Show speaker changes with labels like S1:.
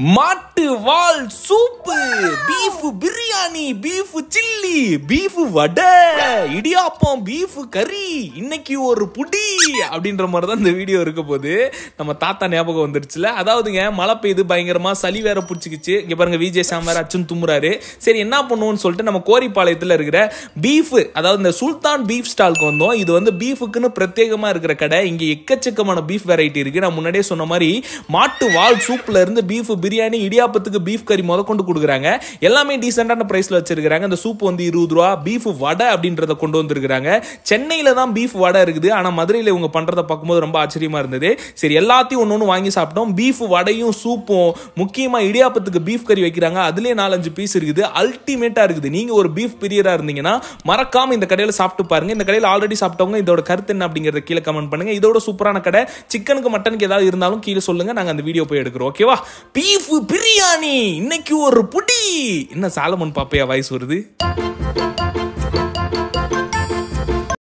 S1: மாட்டு வால் soup beef biryani beef chilli beef vada idiyappam beef கறி இன்னைக்கு ஒரு புடி அப்படின்ற மாதிரி தான் இந்த வீடியோ இருக்க போது நம்ம தாத்தா ஞாபகம் வந்துருச்சுல அதாவதுங்க மழை பெய்யுது பயங்கரமா சளி வேற பிடிச்சிக்கிச்சு இங்க பாருங்க விஜய் சாம் வேற அச்சுன்னு தும்புறாரு சரி என்ன பண்ணுவோம்னு சொல்லிட்டு நம்ம கோரிப்பாளையத்தில் இருக்கிற பீஃப் அதாவது இந்த சுல்தான் பீஃப் ஸ்டாலுக்கு வந்தோம் இது வந்து பீஃபுக்குன்னு பிரத்யேகமா இருக்கிற கடை இங்க எக்கச்சக்கமான பீஃப் வெரைட்டி இருக்கு நான் முன்னாடியே சொன்ன மாதிரி மாட்டு வால் சூப்ல இருந்து பீஃப் பிரியாணி இடியாப்பத்துக்கு பீஃப் கறி முத கொண்டு கொடுக்குறாங்க எல்லாமே டீசெண்டான பிரைஸ்ல வச்சிருக்காங்க இந்த சூப் வந்து இருபது ரூபா பீஃப் வடை அப்படின்றத கொண்டு வந்திருக்காங்க சென்னையில தான் பீஃப் வடை இருக்குது ஆனா மதுரையில இவங்க பண்றதை பார்க்கும்போது ரொம்ப ஆச்சரியமா இருந்தது சரி எல்லாத்தையும் ஒன்று ஒன்று வாங்கி சாப்பிட்டோம் பீஃப் வடையும் சூப்பும் முக்கியமா இடியாப்பத்துக்கு பீஃப் கறி வைக்கிறாங்க அதுலயே நாலஞ்சு பீஸ் இருக்குது அல்டிமேட்டா இருக்குது நீங்க ஒரு பீஃப் பிரியரா இருந்தீங்கன்னா மறக்காம இந்த கடையில சாப்பிட்டு பாருங்க இந்த கடையில் ஆல்ரெடி சாப்பிட்டவங்க இதோட கருத்து என்ன அப்படிங்கறத கீழே கமெண்ட் பண்ணுங்க இதோட சூப்பரான கடை சிக்கனுக்கு மட்டனுக்கு ஏதாவது இருந்தாலும் கீழே சொல்லுங்க நாங்க அந்த வீடியோ போய் எடுக்கிறோம் ஓகேவா பீஃப் பிரியாணி இன்னைக்கு ஒரு புடி என்ன சாலமன் பாப்பையா வாய்ஸ் வருது